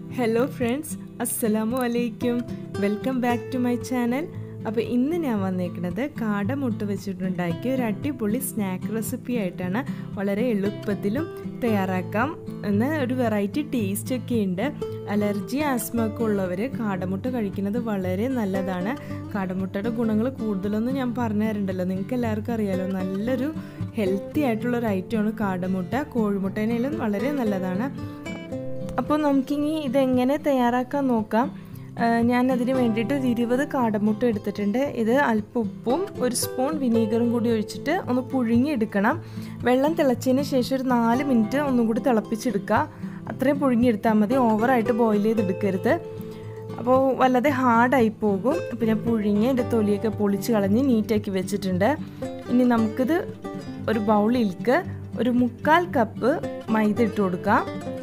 hello friends അസ്സലാമു അലൈക്കും welcome back to my channel അപ്പോൾ ഇന്ന് ഞാൻ വന്നേക്കുന്നത് കാട മുട്ട വെച്ചിട്ടുണ്ടാക്കിയ ഒരു അടിപൊളി സ്നാക്ക് റെസിപ്പി ആയിട്ടാണ് വളരെ എളുപ്പത്തിലും തയ്യാറാക്കാം എന്ന ഒരു വെറൈറ്റി ടേസ്റ്റ് ഒക്കെ ഉണ്ട് അലർജി ആസ്മ ഒക്കെ ഉള്ളവർ കാടമുട്ട കഴിക്കുന്നത് വളരെ നല്ലതാണ് കാടമുട്ടയുടെ ഗുണങ്ങൾ കൂടുതലൊന്നും ഞാൻ പറഞ്ഞു തരണ്ടല്ലോ നിങ്ങൾക്ക് എല്ലാവർക്കും അറിയാലോ നല്ലൊരു ഹെൽത്തി ആയിട്ടുള്ള ഒരു ഐറ്റമാണ് കാടമുട്ട കോഴിമുട്ടേനേലും വളരെ നല്ലതാണ് അപ്പോൾ നമുക്കിനി ഇതെങ്ങനെ തയ്യാറാക്കാൻ നോക്കാം ഞാൻ അതിന് വേണ്ടിയിട്ട് ഒരു ഇരുപത് കാടമുട്ട എടുത്തിട്ടുണ്ട് ഇത് അല്പം ഉപ്പും ഒരു സ്പൂൺ വിനീഗറും കൂടി ഒഴിച്ചിട്ട് ഒന്ന് പുഴുങ്ങിയെടുക്കണം വെള്ളം തിളച്ചതിന് ശേഷം ഒരു നാല് മിനിറ്റ് ഒന്നും കൂടി തിളപ്പിച്ചെടുക്കുക അത്രയും പുഴുങ്ങിയെടുത്താൽ മതി ഓവറായിട്ട് ബോയിൽ ചെയ്തെടുക്കരുത് അപ്പോൾ വല്ലാതെ ഹാർഡായി പോകും പിന്നെ പുഴുങ്ങി എൻ്റെ തൊലിയൊക്കെ പൊളിച്ച് കളഞ്ഞ് നീറ്റാക്കി വെച്ചിട്ടുണ്ട് ഇനി നമുക്കിത് ഒരു ബൗളിലേക്ക് ഒരു മുക്കാൽ കപ്പ് മൈദ ഇട്ട് കൊടുക്കാം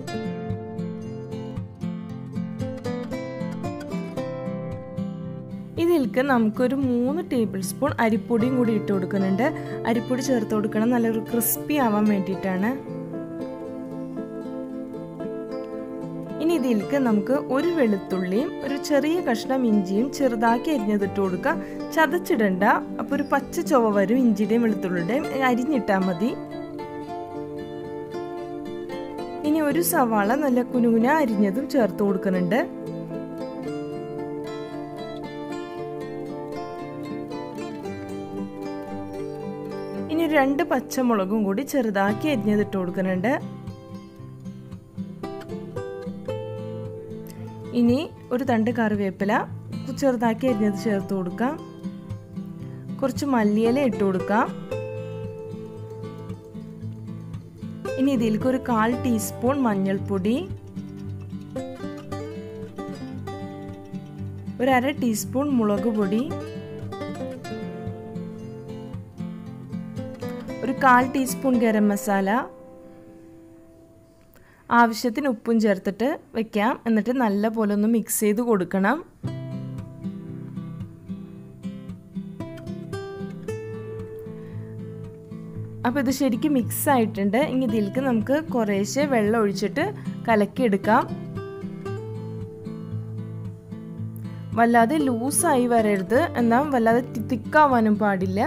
ഇതിലേക്ക് നമുക്കൊരു മൂന്ന് ടേബിൾ സ്പൂൺ അരിപ്പൊടിയും കൂടി ഇട്ട് കൊടുക്കുന്നുണ്ട് അരിപ്പൊടി ചേർത്ത് കൊടുക്കണം നല്ലൊരു ക്രിസ്പി ആവാൻ വേണ്ടിയിട്ടാണ് ഇനി ഇതിലേക്ക് നമുക്ക് ഒരു വെളുത്തുള്ളിയും ഒരു ചെറിയ കഷ്ണം ഇഞ്ചിയും ചെറുതാക്കി അരിഞ്ഞതിട്ട് കൊടുക്കുക ചതച്ചിടണ്ട അപ്പോൾ ഒരു പച്ച ചുവ വരും ഇഞ്ചിയുടെയും വെളുത്തുള്ളിയുടെയും അരിഞ്ഞിട്ടാൽ മതി ഇനി ഒരു സവാള നല്ല കുനുകുന അരിഞ്ഞതും ചേർത്ത് കൊടുക്കുന്നുണ്ട് ഇനി രണ്ട് പച്ചമുളകും കൂടി ചെറുതാക്കി അരിഞ്ഞതിട്ട് കൊടുക്കുന്നുണ്ട് ഇനി ഒരു തണ്ട് കറിവേപ്പില ചെറുതാക്കി അരിഞ്ഞത് ചേർത്ത് കൊടുക്കാം കുറച്ച് മല്ലിയില ഇട്ട് കൊടുക്കാം ഇനി ഇതിലേക്ക് ഒരു കാൽ ടീസ്പൂൺ മഞ്ഞൾപ്പൊടി ഒരു അര ടീസ്പൂൺ മുളക് പൊടി ഒരു കാൽ ടീസ്പൂൺ ഗരം മസാല ആവശ്യത്തിന് ഉപ്പും ചേർത്തിട്ട് വെക്കാം എന്നിട്ട് നല്ല പോലെ ഒന്ന് മിക്സ് ചെയ്ത് കൊടുക്കണം അപ്പോൾ ഇത് ശരിക്കും മിക്സ് ആയിട്ടുണ്ട് ഇനി ഇതിലേക്ക് നമുക്ക് കുറേശ്ശെ വെള്ളം ഒഴിച്ചിട്ട് കലക്കിയെടുക്കാം വല്ലാതെ ലൂസായി വരരുത് എന്നാൽ വല്ലാതെ തിക്കാവാനും പാടില്ല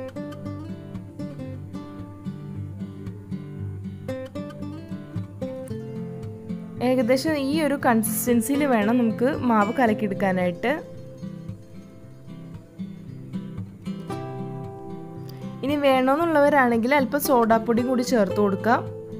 ഏകദേശം ഈ ഒരു കൺസിസ്റ്റൻസിയിൽ വേണം നമുക്ക് മാവ് കലക്കിയെടുക്കാനായിട്ട് ഇനി വേണമെന്നുള്ളവരാണെങ്കിൽ അല്പം സോഡാപ്പൊടി കൂടി ചേർത്ത് കൊടുക്കാം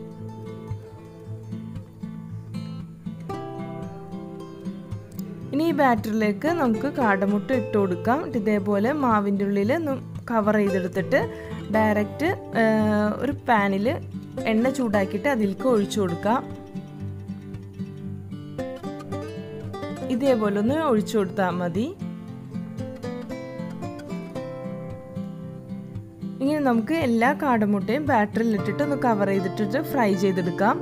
ഇനി ഈ ബാറ്ററിലേക്ക് നമുക്ക് കാടമുട്ട ഇട്ട് കൊടുക്കാം ഇതേപോലെ മാവിൻ്റെ ഉള്ളിൽ കവർ ചെയ്തെടുത്തിട്ട് ഡയറക്റ്റ് ഒരു പാനിൽ എണ്ണ ചൂടാക്കിയിട്ട് അതിലേക്ക് ഒഴിച്ചു കൊടുക്കാം ഇതേപോലെ ഒന്ന് ഒഴിച്ചു കൊടുത്താൽ മതി ഇങ്ങനെ നമുക്ക് എല്ലാ കാടമുട്ടയും ബാറ്ററിൽ ഇട്ടിട്ട് ഒന്ന് കവർ ചെയ്തിട്ടിട്ട് ഫ്രൈ ചെയ്തെടുക്കാം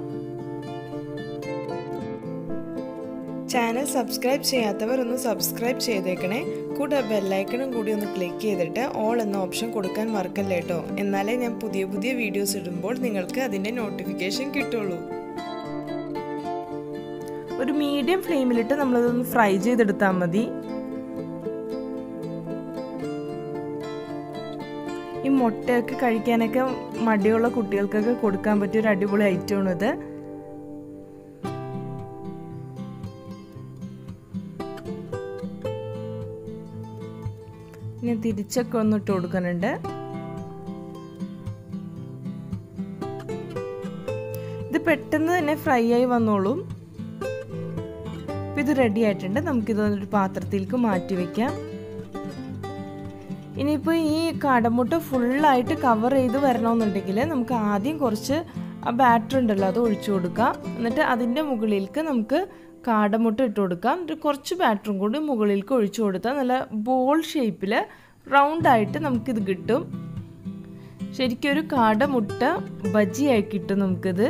ചാനൽ സബ്സ്ക്രൈബ് ചെയ്യാത്തവർ ഒന്ന് സബ്സ്ക്രൈബ് ചെയ്തേക്കണേ കൂടെ ബെല്ലൈക്കണും കൂടി ഒന്ന് ക്ലിക്ക് ചെയ്തിട്ട് ഓൾ എന്ന ഓപ്ഷൻ കൊടുക്കാൻ മറക്കല്ലേ കേട്ടോ എന്നാലേ ഞാൻ പുതിയ പുതിയ വീഡിയോസ് ഇടുമ്പോൾ നിങ്ങൾക്ക് അതിൻ്റെ നോട്ടിഫിക്കേഷൻ കിട്ടുള്ളൂ ഒരു മീഡിയം ഫ്ലെയിമിലിട്ട് നമ്മളതൊന്ന് ഫ്രൈ ചെയ്തെടുത്താൽ മതി ഈ മുട്ടയൊക്കെ കഴിക്കാനൊക്കെ മടിയുള്ള കുട്ടികൾക്കൊക്കെ കൊടുക്കാൻ പറ്റിയ ഒരു അടിപൊളി ഐറ്റമാണ് ഇത് ഞാൻ തിരിച്ചൊക്കെ ഒന്ന് ഇട്ട് കൊടുക്കുന്നുണ്ട് ഇത് പെട്ടെന്ന് തന്നെ ഫ്രൈ ആയി വന്നോളും ഇത് റെഡി ആയിട്ടുണ്ട് നമുക്കിതൊരു പാത്രത്തിലേക്ക് മാറ്റി വെക്കാം ഇനിയിപ്പോൾ ഈ കാടമുട്ട ഫുള്ളായിട്ട് കവർ ചെയ്ത് വരണമെന്നുണ്ടെങ്കിൽ നമുക്ക് ആദ്യം കുറച്ച് ആ ബാറ്റർ ഉണ്ടല്ലോ അത് ഒഴിച്ചു കൊടുക്കാം എന്നിട്ട് അതിൻ്റെ മുകളിലേക്ക് നമുക്ക് കാടമുട്ട ഇട്ട് കൊടുക്കാം എന്നിട്ട് കുറച്ച് ബാറ്ററും കൂടി മുകളിലേക്ക് ഒഴിച്ചു കൊടുത്താൽ നല്ല ബോൾ ഷേപ്പിൽ റൗണ്ടായിട്ട് നമുക്കിത് കിട്ടും ശരിക്കും ഒരു കാടമുട്ട ബജിയായി കിട്ടും നമുക്കിത്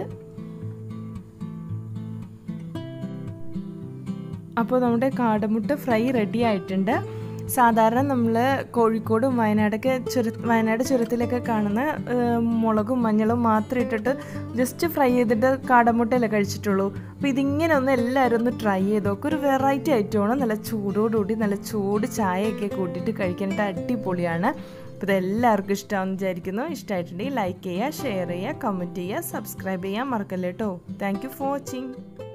അപ്പോൾ നമ്മുടെ കാടമുട്ട ഫ്രൈ റെഡി ആയിട്ടുണ്ട് സാധാരണ നമ്മൾ കോഴിക്കോടും വയനാടൊക്കെ ചുര വയനാട് ചുരത്തിലൊക്കെ കാണുന്ന ഏഹ്, മുളകും മഞ്ഞളും മാത്രം ഇട്ടിട്ട് ജസ്റ്റ് ഫ്രൈ ചെയ്തിട്ട് കാടമുട്ടയല്ലേ കഴിച്ചിട്ടുള്ളൂ അപ്പോൾ ഇതിങ്ങനെ ഒന്ന് എല്ലാവരും ഒന്ന് ട്രൈ ചെയ്ത് നോക്കും ഒരു വെറൈറ്റി ഐറ്റമാണ് നല്ല ചൂടോടുകൂടി നല്ല ചൂട് ചായയൊക്കെ കൂട്ടിയിട്ട് കഴിക്കാനായിട്ട് അടിപൊളിയാണ് അപ്പോൾ ഇതെല്ലാവർക്കും ഇഷ്ടമാണെന്ന് വിചാരിക്കുന്നു ഇഷ്ടമായിട്ടുണ്ടെങ്കിൽ ലൈക്ക് ചെയ്യുക ഷെയർ ചെയ്യുക കമൻറ്റ് ചെയ്യുക സബ്സ്ക്രൈബ് ചെയ്യാൻ മറക്കല്ലേ കേട്ടോ താങ്ക് യു ഫോർ വാച്ചിങ്